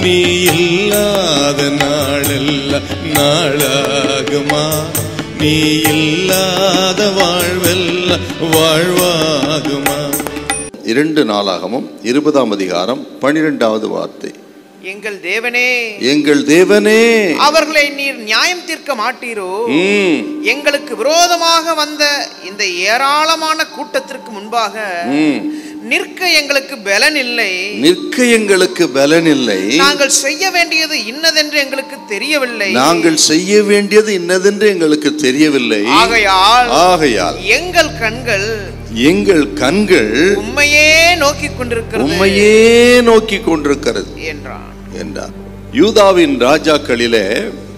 நீ இல்லாத நாளெல்லாம் நாளாகுமா நீ இல்லாத வாழ்வெல்லாம் வாழ்வாகுமா இரண்டு நாளாகமும் இருபதாம் அதிகாரம் பனிரெண்டாவது வார்த்தை எங்கள் தேவனே எங்கள் தேவனே அவர்களை நீர் நியாயம் தீர்க்க மாட்டீரோ ம், எங்களுக்கு விரோதமாக வந்த இந்த ஏராளமான கூட்டத்திற்கு முன்பாக ம். நிற்க எங்களுக்கு பலன் இல்லை நிற்க எங்களுக்கு பலன் இல்லை நாங்கள் செய்ய வேண்டியது இன்னதென்று எங்களுக்கு தெரியவில்லை நாங்கள் செய்ய வேண்டியது இன்னதென்று எங்களுக்கு தெரியவில்லை ஆகையால் ஆகையால் எங்கள் கண்கள் எங்கள் கண்கள் உண்மையே நோக்கி கொண்டிருக்கிறது உண்மையே நோக்கி கொண்டிருக்கிறது என்றான் என்றார் யூதாவின் ராஜாக்களிலே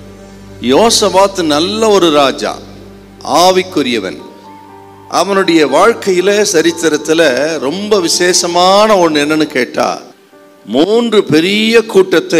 யோசபாத் நல்ல ஒரு ராஜா ஆவிக்குரியவன் அவனுடைய வாழ்க்கையில சரித்திரத்துல ரொம்ப விசேஷமான ஒன்று என்னன்னு கேட்டா மூன்று பெரிய கூட்டத்தை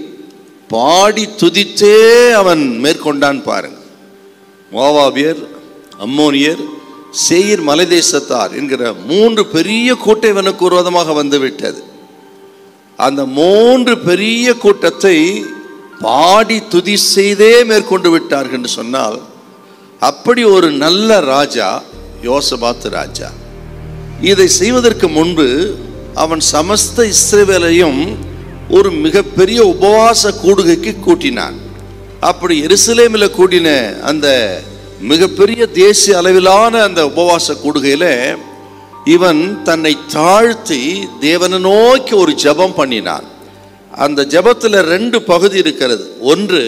பாடி துதித்தே அவன் மேற்கொண்டான் பாருங்க மோவாபியர் அம்மோனியர் சேயிர் மலைதேசத்தார் என்கிற மூன்று பெரிய கூட்டம் இவனுக்கு விரோதமாக வந்து விட்டது அந்த மூன்று பெரிய கூட்டத்தை பாடி துதி செய்தே மேற்கொண்டு விட்டார்கள் என்று சொன்னால் அப்படி ஒரு நல்ல ராஜா யோசபாத்து ராஜா இதை செய்வதற்கு முன்பு அவன் சமஸ்த இஸ்ரவேலையும் ஒரு மிகப்பெரிய உபவாச கூடுகைக்கு கூட்டினான் அப்படி எருசலேமில் கூட்டின அந்த மிகப்பெரிய தேசிய அளவிலான அந்த உபவாச கூடுகையில இவன் தன்னை தாழ்த்தி தேவனை நோக்கி ஒரு ஜெபம் பண்ணினான் அந்த ஜெபத்துல ரெண்டு பகுதி இருக்கிறது ஒன்று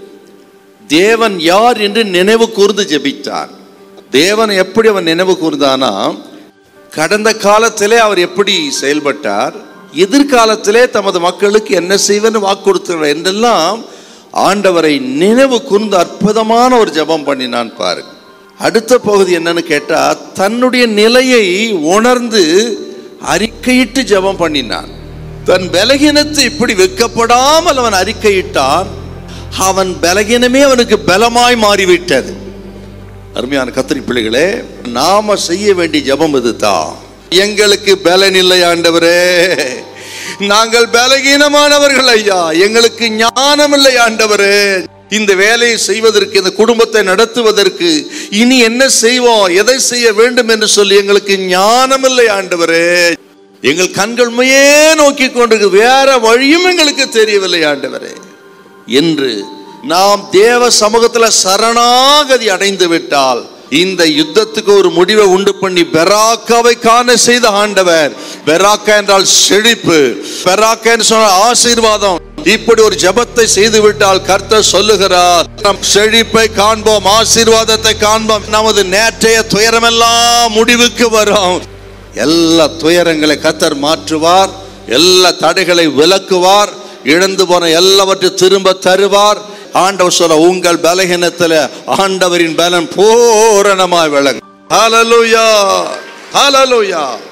தேவன் யார் என்று நினைவு கூர்ந்து ஜெபித்தான் தேவன் எப்படி அவன் நினைவு கூர்ந்தானா கடந்த காலத்திலே அவர் எப்படி செயல்பட்டார் எதிர்காலத்திலே தமது மக்களுக்கு என்ன செய்வேன்னு வாக்கு கொடுத்தார் என்றெல்லாம் ஆண்டவரை நினைவு கூர்ந்து அற்புதமான ஒரு ஜெபம் பண்ணினான் பாருங்க அடுத்த பகுதி என்னன்னு கேட்டா தன்னுடைய நிலையை உணர்ந்து அறிக்கையிட்டு ஜெபம் பண்ணினான் தன் பலகீனத்தை இப்படி வெக்கப்படாமல் அவன் அறிக்கையிட்டான் அவன் பலகீனமே அவனுக்கு பலமாய் மாறிவிட்டது அருமையான கத்திரி பிள்ளைகளே நாம செய்ய வேண்டிய ஜெபம் இதுதான் எங்களுக்கு பலன் இல்லை ஆண்டவரே நாங்கள் பலகீனமானவர்கள் ஐயா எங்களுக்கு ஞானம் இல்லை ஆண்டவரே இந்த வேலையை செய்வதற்கு இந்த குடும்பத்தை நடத்துவதற்கு இனி என்ன செய்வோம் எதை செய்ய வேண்டும் என்று சொல்லி எங்களுக்கு ஞானம் இல்லை ஆண்டவரே எங்கள் கண்கள் மையே நோக்கி கொண்டிருக்கு வேற வழியும் எங்களுக்கு தெரியவில்லை ஆண்டவரே என்று நாம் தேவ சமூகத்துல சரணாகதி அடைந்து விட்டால் இந்த யுத்தத்துக்கு ஒரு முடிவை உண்டு பண்ணி பெராக்காவை காண செய்த ஆண்டவர் பெராக்கா என்றால் செழிப்பு பெராக்கா என்று சொன்னால் ஆசீர்வாதம் இப்படி ஒரு ஜெபத்தை செய்து விட்டால் கர்த்தர் சொல்லுகிறார் நம் செழிப்பை காண்போம் ஆசீர்வாதத்தை காண்போம் நமது நேற்றைய துயரமெல்லாம் முடிவுக்கு வரும் எல்லா துயரங்களை கத்தர் மாற்றுவார் எல்லா தடைகளை விலக்குவார் இழந்து போன எல்லாவற்றையும் திரும்ப தருவார் ஆண்டவர் சொல்ல உங்கள் பலகீனத்துல ஆண்டவரின் பலன் பூரணமாய் விளங்கும் ஹalleluya ஹalleluya